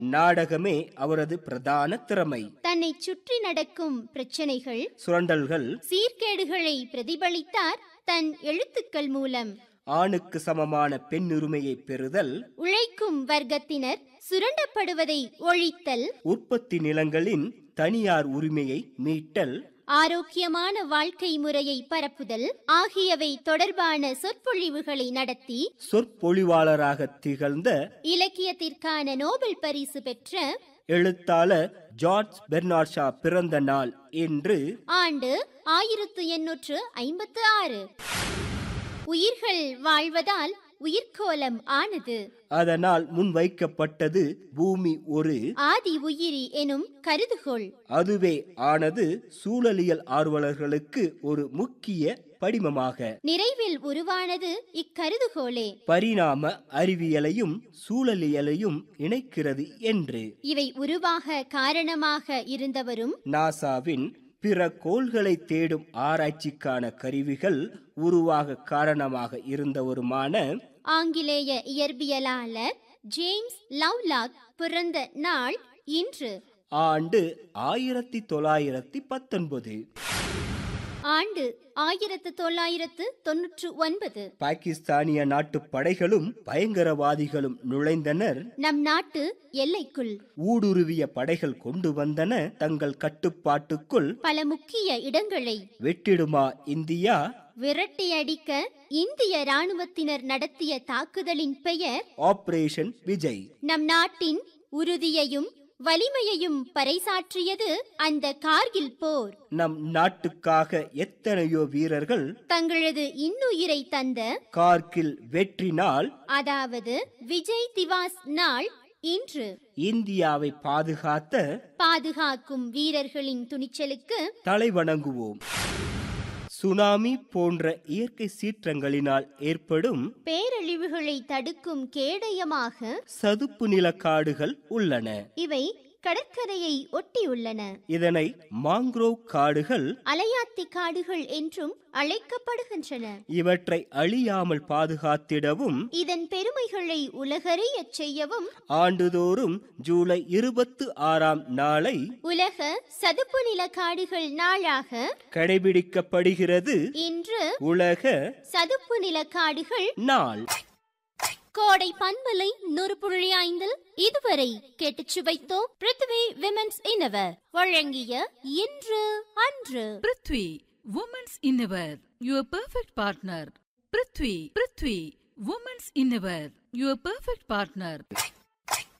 நாடகமே அவரது பிரதான திறமை தன்னை சுற்றி நடக்கும் பிரச்சனைகள் சுரண்டல்கள் சீர்கேடுகளை பிரதிபலித்தார் தன் எழுத்துக்கள் மூலம் ஆணுக்கு சமமான பெண்ணுரிமையை பெறுதல் உழைக்கும் வர்க்கத்தினர் சுரண்டப்படுவதை ஒழித்தல் உற்பத்தி நிலங்களின் தனியார் உரிமையை மீட்டல் ஆரோக்கியமான வாழ்க்கை முறையை பரப்புதல் ஆகியவை தொடர்பான சொற்பொழிவுகளை நடத்தி சொற்பொழிவாளராக திகழ்ந்த இலக்கியத்திற்கான நோபல் பரிசு பெற்ற எழுத்தாளர் ஜார்ஜ் பெர்னார்ட் ஷா பிறந்த நாள் என்று ஆண்டு ஆயிரத்து எண்ணூற்று ஐம்பத்து ஆறு உயிர்கள் வாழ்வதால் உயிர்க்கோலம் ஆனது அதனால் முன்வைக்கப்பட்டது பூமி ஒரு ஆதி உயிரி எனும் கருதுகோள் அதுவே ஆனது சூழலியல் ஆர்வலர்களுக்கு ஒரு முக்கிய படிமமாக நிறைவில் உருவானது இக்கருதுகோளே பரிணாம அறிவியலையும் சூழலியலையும் இணைக்கிறது என்று இவை உருவாக காரணமாக இருந்தவரும் நாசாவின் பிற கோள்களை தேடும் ஆராய்ச்சிக்கான கருவிகள் உருவாக காரணமாக இருந்தவருமான ஆங்கிலேய இயற்பியலாளர் ஜேம்ஸ் லவ்லாக் பிறந்த நாள் இன்று ஆண்டு ஆயிரத்தி தொள்ளாயிரத்தி பத்தொன்பது ஆண்டு ஆயிரத்து தொள்ளாயிரத்து தொன்னூற்று ஒன்பது பாகிஸ்தானிய நாட்டு படைகளும் பயங்கரவாதிகளும் நுழைந்தனர் நம் நாட்டு எல்லைக்குள் ஊடுருவிய படைகள் கொண்டு வந்தன தங்கள் கட்டுப்பாட்டுக்குள் பல முக்கிய இடங்களை வெட்டிடுமா இந்தியா விரட்டி அடிக்க இந்திய ராணுவத்தினர் நடத்திய தாக்குதலின் பெயர் ஆபரேஷன் விஜய் நம் நாட்டின் உறுதியையும் வலிமையையும் பறைசாற்றியது அந்த கார்கில் போர் நம் நாட்டுக்காக எத்தனையோ வீரர்கள் தங்களது இன்னுயிரை தந்த கார்கில் வெற்றி நாள் அதாவது விஜய் திவாஸ் நாள் இன்று இந்தியாவை பாதுகாத்த பாதுகாக்கும் வீரர்களின் துணிச்சலுக்கு தலைவணங்குவோம் சுனாமி போன்ற இயற்கை சீற்றங்களினால் ஏற்படும் பேரழிவுகளை தடுக்கும் கேடயமாக சதுப்பு நில காடுகள் உள்ளன இவை கடற்கரையை ஒட்டியுள்ளன இதனை மாங்க்ரோவ் காடுகள் அலையாத்தி காடுகள் என்றும் அழைக்கப்படுகின்றன இவற்றை அழியாமல் பாதுகாத்திடவும் இதன் பெருமைகளை உலகறியச் செய்யவும் ஆண்டுதோறும் ஜூலை இருபத்து ஆறாம் நாளை உலக சதுப்பு நில காடுகள் நாளாக கடைபிடிக்கப்படுகிறது இன்று உலக சதுப்பு நில காடுகள் நாள் கோடை பண்பலை நூறு புள்ளி ஐந்தில் இதுவரை கேட்டுச் சுவைத்தோம் பிருத்வி விமென்ஸ் இன்னவர் வழங்கிய இன்று அன்று prithvi women's innerwear your perfect partner prithvi prithvi women's innerwear your perfect partner